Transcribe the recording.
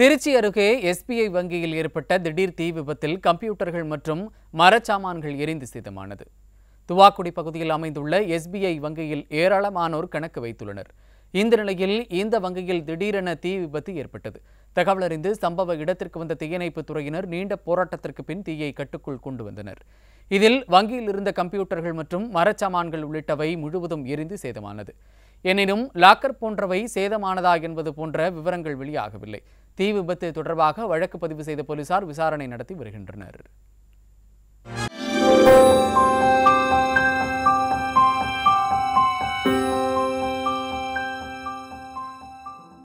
திருச்சி அருகே எஸ்பிஐ வங்கியில் ஏற்பட்ட திடீர் தீ விபத்தில் கம்ப்யூட்டர்கள் மற்றும் மரச்சாமான்கள் எரிந்து சேதமானது துவாக்குடி பகுதியில் அமைந்துள்ள எஸ்பிஐ வங்கியில் ஏராளமானோர் கணக்கு வைத்துள்ளனர் இந்த நிலையில் இந்த வங்கியில் திடீரென தீ விபத்து ஏற்பட்டது தகவல் அறிந்து சம்பவ இடத்திற்கு வந்த தீயணைப்புத் துறையினர் நீண்ட போராட்டத்திற்கு பின் தீயை கட்டுக்குள் கொண்டு வந்தனர் இதில் வங்கியில் இருந்த கம்ப்யூட்டர்கள் மற்றும் மரச்சாமான்கள் உள்ளிட்டவை முழுவதும் எரிந்து சேதமானது எனினும் லாக்கர் போன்றவை சேதமானதா என்பது போன்ற விவரங்கள் வெளியாகவில்லை தீ விபத்து தொடர்பாக வழக்கு பதிவு செய்த போலீசார் விசாரணை நடத்தி வருகின்றனர்